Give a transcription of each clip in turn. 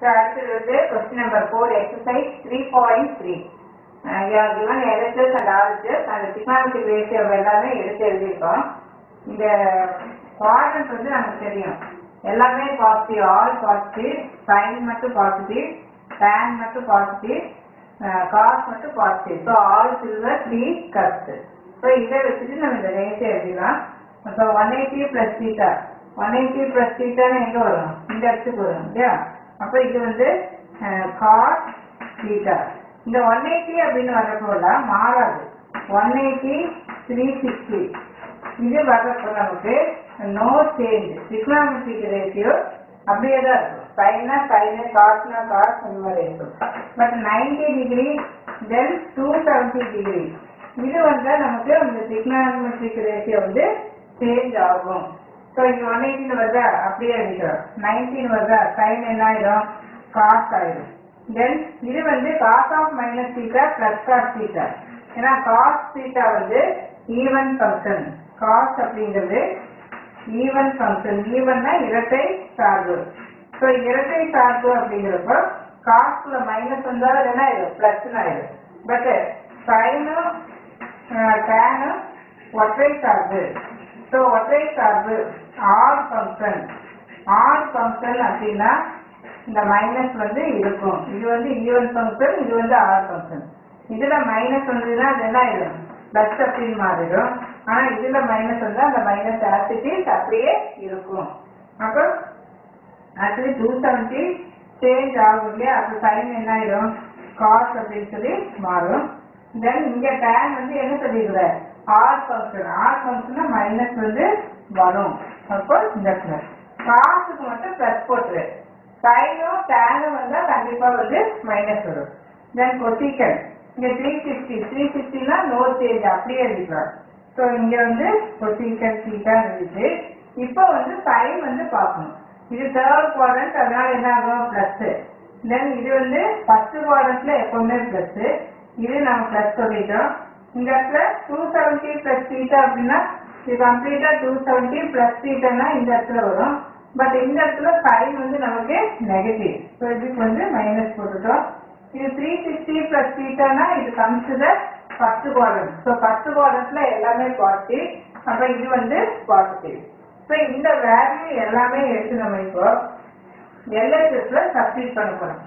So, அடுத்தது வந்து question number four exercise three point three you are given எலக்ட்ரஸ் and ஆர்ஜஸ் அந்த டிக்னாலஜி ரேஷியோ எல்லாமே எடுத்து எழுதியிருக்கோம் இந்த குவாட்ரண்ட் வந்து நமக்கு தெரியும் எல்லாமே பாசிட்டிவ் ஆல் பாசிட்டிவ் சைன் மட்டும் பாசிட்டிவ் டேன் மட்டும் பாசிட்டிவ் காஸ் மட்டும் positive so all silver three cups so இதை வச்சுட்டு நம்ம இந்த ரேஷியோ எழுதிடலாம் so one eighty plus theta one eighty plus தீட்டான்னு எங்கே வரும் இந்த இடத்துக்கு வரும் இல்லையா அப்போ இது வந்து காஸ் தீட்டா இந்த ஒன் எயிட்டி அப்படின்னு வர்றப்போல மாறாது ஒன் எயிட்டி த்ரீ சிக்ஸ்டி இது வர்றப்போ நமக்கு நோ சேஞ்ச் trigonometric ரேஷியோ அப்படியே தான் இருக்கும் சைனா சைனு காஸ்னா காஸ் அந்த மாதிரி இருக்கும் but ninety degree then two seventy degree இது வந்து நமக்கு அந்த trigonometric ரேஷியோ வந்து சேஞ்ச் ஆகும் ஸோ இங்க ஒன் எயிட்டின் வருதா அப்படியே எழுதிக்கிறோம் நைன்டீன் வருதா சைன் என்ன ஆயிடும் காஸ் ஆயிடும் தென் இது வந்து cos of minus theta plus cos theta ஏன்னா காஸ் தீட்டா வந்து ஈவன் ஃபங்க்ஷன் காஸ் அப்படிங்கிறது ஈவன் ஃபங்க்ஷன் ஈவன்னா இரட்டை சார்பு ஸோ இரட்டை சார்பு அப்படிங்கிறப்போ காஸ்ட்ல மைனஸ் வந்தா அது என்ன ஆயிடும் பிளஸ் ஆயிடும் பட் சைனும் டேனும் ஒற்றை சார்பு ஸோ ஒற்றை சார்பு ஆர் ஃபங்க்ஷன் ஆர் ஃபங்க்ஷன் அப்படின்னா இந்த மைனஸ் வந்து இருக்கும் இது வந்து ஈவன் ஃபங்க்ஷன் இது வந்து ஆர் ஃபங்க்ஷன் இதுல மைனஸ் வந்ததுன்னா அது என்ன ஆயிடும் பிளஸ் அப்படின்னு மாறிடும் ஆனா இதுல மைனஸ் வந்தா அந்த மைனஸ் ஆசிட்டிஸ் அப்படியே இருக்கும் அப்போ ஆக்சுவலி டூ செவன்டி சேஞ்ச் ஆகும் இல்லையா அப்போ சைன் என்ன ஆயிடும் காஸ் அப்படின்னு சொல்லி மாறும் தென் இங்க டேன் வந்து என்ன சொல்லிடுற ஆர் ஃபங்க்ஷன் ஆர் ஃபங்க்ஷனா மைனஸ் வந்து வரும் அப்போ இந்த பிளஸ் காசுக்கு மட்டும் பிளஸ் போட்டுரு சைனும் டேனும் வந்தா கண்டிப்பா வந்து மைனஸ் வரும் தென் கொசிக்கன் இங்க த்ரீ சிக்ஸ்டி த்ரீ சிக்ஸ்டினா நோ சேஞ்ச் அப்படியே எழுதிக்கலாம் ஸோ இங்க வந்து கொசிக்கன் தீட்டா இருந்துச்சு இப்போ வந்து சைன் வந்து பார்க்கணும் இது தேர்ட் குவாட்ரண்ட் அதனால என்ன ஆகும் பிளஸ் தென் இது வந்து ஃபர்ஸ்ட் குவாட்ரண்ட்ல எப்பவுமே பிளஸ் இது நம்ம பிளஸ் சொல்லிட்டோம் இந்த இடத்துல டூ செவன்டி பிளஸ் தீட்டா அப்படின்னா இது கம்ப்ளீட்டா டூ செவன்டி பிளஸ் தீட்டானா இந்த இடத்துல வரும் பட் இந்த இடத்துல சைன் வந்து நமக்கு நெகட்டிவ் ஸோ இதுக்கு வந்து மைனஸ் போட்டுட்டோம் இது த்ரீ சிக்ஸ்டி பிளஸ் தீட்டானா இது comes the first quadrant so first குவாட்ரண்ட்ல எல்லாமே பாசிட்டிவ் அப்ப இது வந்து பாசிட்டிவ் ஸோ இந்த வேல்யூ எல்லாமே எடுத்து நம்ம இப்போ எல்எஸ்எஸ்ல சப்ஸ்டிட் பண்ண போறோம்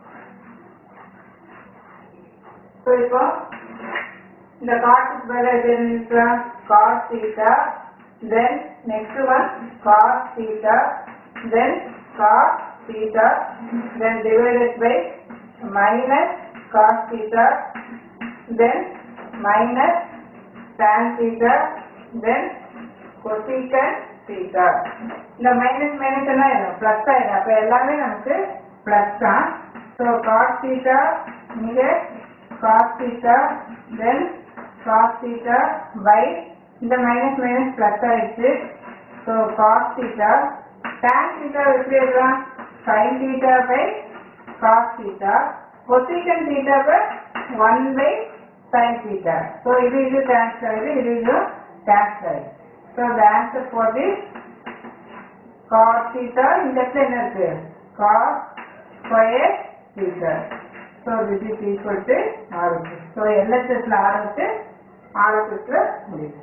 ஸோ இப்போ இந்த காட்டுக்கு மேல இது இருக்கலாம் cos theta then next one cos theta then cos theta then divided by minus cos theta, then minus tan theta, then cosecant theta. இந்த மைனஸ் மைனஸ் என்ன ஆயிடும் பிளஸ் ஆயிடும் அப்ப எல்லாமே நமக்கு பிளஸ் தான் ஸோ காஸ் தீட்டா இங்க cos theta then cos theta by இந்த மைனஸ் மைனஸ் பிளஸ் ஆயிடுச்சு so cos theta tan theta எப்படி எழுதலாம் sin theta by cos theta, cosecant theta by 1 by sin theta. So, இது இது transfer இது இது இது transfer. So, the answer for this cos theta இந்த இடத்துல என்ன இருக்கு cos square theta. So, this is equal to RHS. So, LHSல ஆரம்பிச்சு RHSல முடியும்.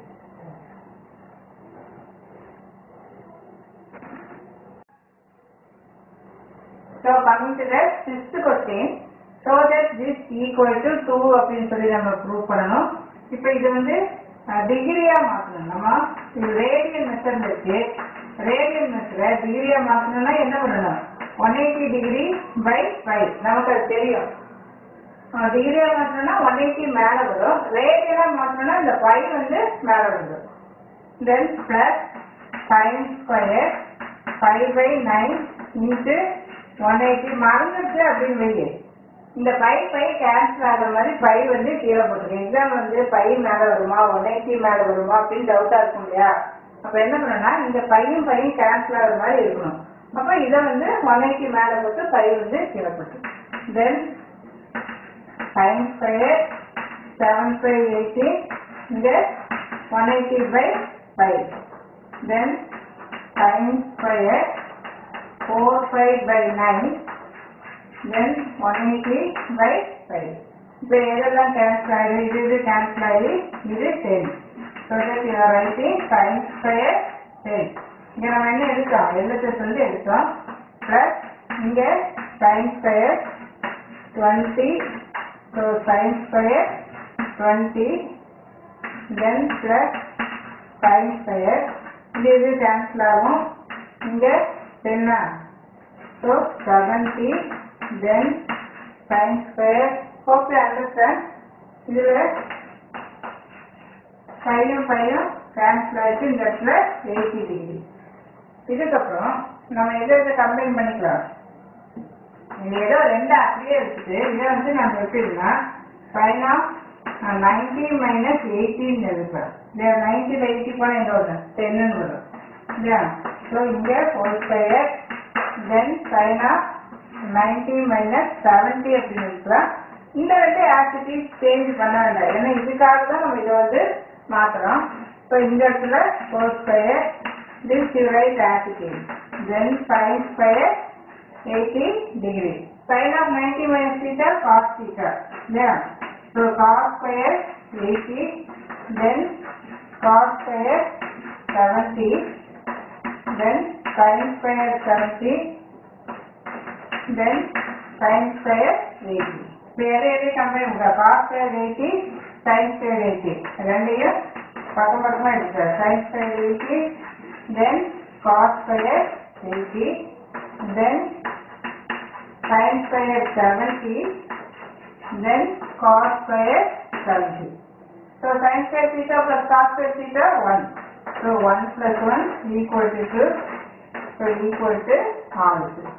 So coming to the sixth question, so that this equal to 2 அப்படின்னு சொல்லி நம்ம ப்ரூவ் பண்ணணும் இப்போ இது வந்து டிகிரியா மாற்றணும் நம்ம இது ரேடியன் மெத்தட் இருக்கு ரேடியன் மெத்தட்ல டிகிரியா மாற்றணும்னா என்ன பண்ணணும் one eighty degree by five நமக்கு அது தெரியும் டிகிரியா மாற்றணும்னா ஒன் எயிட்டி மேல வரும் ரேடியனா மாற்றணும்னா இந்த ஃபைவ் வந்து மேல வந்துடும் then plus sine square five by nine into one eighty மறந்துச்சு அப்படின்னு வைங்க இந்த பை பை கேன்சல் ஆகிற மாதிரி பை வந்து கீழே போட்டுருங்க எக்ஸாம் வந்து பை மேலே வருமா ஒன் எயிட்டி மேலே வருமா அப்படின்னு டவுட்டாக இருக்கும் இல்லையா அப்போ என்ன பண்ணணும்னா இந்த பையும் பையும் கேன்சல் ஆகிற மாதிரி இருக்கணும் அப்போ இதை வந்து ஒன் எயிட்டி மேலே போட்டு பை வந்து கீழே போட்டு then sine square seven five eighty இங்கே one eighty by five then sine square 4 5 by 9 then one eighty by five இப்போ எதெல்லாம் கேன்சல் ஆகிடும் இது இது கேன்சல் ஆகி இது ten so that you are writing sine square ten இங்கே நம்ம என்ன எடுத்தோம் எல்எஸ்எஸ் வந்து எடுத்தோம் ப்ளஸ் இங்கே sine square twenty so sine square twenty then plus sine square இது இது கேன்சல் ஆகும் இங்கே டென்னா so seventy then sine square hope you understand இதில் ஃபைவும் ஃபைவும் கேன்சல் ஆகிட்டு இந்த இடத்துல எயிட்டி டிகிரி இதுக்கப்புறம் நம்ம எதை எதை கம்பைன் பண்ணிக்கலாம் இது ஏதோ ரெண்டு அப்படியே வச்சுட்டு இதை வந்து நம்ம எப்படின்னா சைன் ஆஃப் நைன்டி மைனஸ் எயிட்டின்னு எடுப்பேன் இல்லையா நைன்டியில் எயிட்டி போனால் எங்கே வரும் டென்னு வரும் இல்லையா ஸோ இங்கே four square then sine of ninety minus seventy அப்படின்னு இருக்கலாம் இந்த ரெண்டு ஆக்டிவிட்டி சேஞ்ச் பண்ண வேண்டாம் ஏன்னா இதுக்காக தான் நம்ம இதை வந்து மாற்றுறோம் ஸோ இந்த இடத்துல four square this you write activity then five square 80 degree. Sin of 90 minus theta, cos theta. Yeah. So cos square 80, then cos square 70, then sin square 70, then sin square 80. வேறு எதை கம்பேர் பண்ணுறா cos square 80, sin square 80. ரெண்டையும் பக்கம் பக்கமாக எடுக்க sin square 80, then cos square 80, then sin square 70, then cos square 70. So sin square theta plus cos square theta 1. So 1 plus 1 equal to 2. So equal to half.